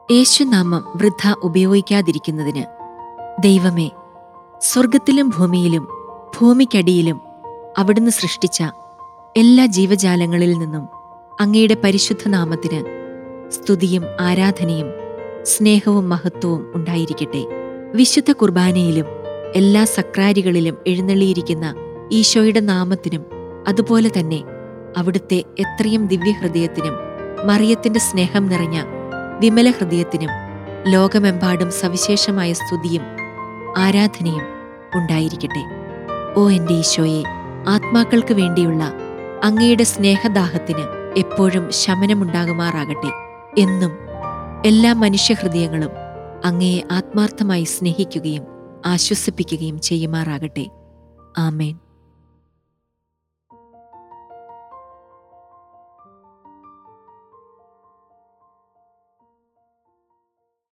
യേശുനാമം വൃദ്ധ ഉപയോഗിക്കാതിരിക്കുന്നതിന് ദൈവമേ സ്വർഗത്തിലും ഭൂമിയിലും ഭൂമിക്കടിയിലും അവിടുന്ന് സൃഷ്ടിച്ച എല്ലാ ജീവജാലങ്ങളിൽ നിന്നും അങ്ങയുടെ പരിശുദ്ധ നാമത്തിന് സ്തുതിയും ആരാധനയും സ്നേഹവും മഹത്വവും ഉണ്ടായിരിക്കട്ടെ വിശുദ്ധ കുർബാനയിലും എല്ലാ സക്രാരികളിലും എഴുന്നള്ളിയിരിക്കുന്ന ഈശോയുടെ നാമത്തിനും അതുപോലെ തന്നെ അവിടുത്തെ എത്രയും ദിവ്യഹൃദയത്തിനും മറിയത്തിന്റെ സ്നേഹം നിറഞ്ഞ വിമല ഹൃദയത്തിനും ലോകമെമ്പാടും സവിശേഷമായ സ്തുതിയും ആരാധനയും ഉണ്ടായിരിക്കട്ടെ ഓ എൻ്റെ ഈശോയെ ആത്മാക്കൾക്ക് വേണ്ടിയുള്ള അങ്ങയുടെ സ്നേഹദാഹത്തിന് എപ്പോഴും ശമനമുണ്ടാകുമാറാകട്ടെ എന്നും എല്ലാ മനുഷ്യഹൃദയങ്ങളും അങ്ങയെ ആത്മാർത്ഥമായി സ്നേഹിക്കുകയും ആശ്വസിപ്പിക്കുകയും ചെയ്യുമാറാകട്ടെ ആമേൻ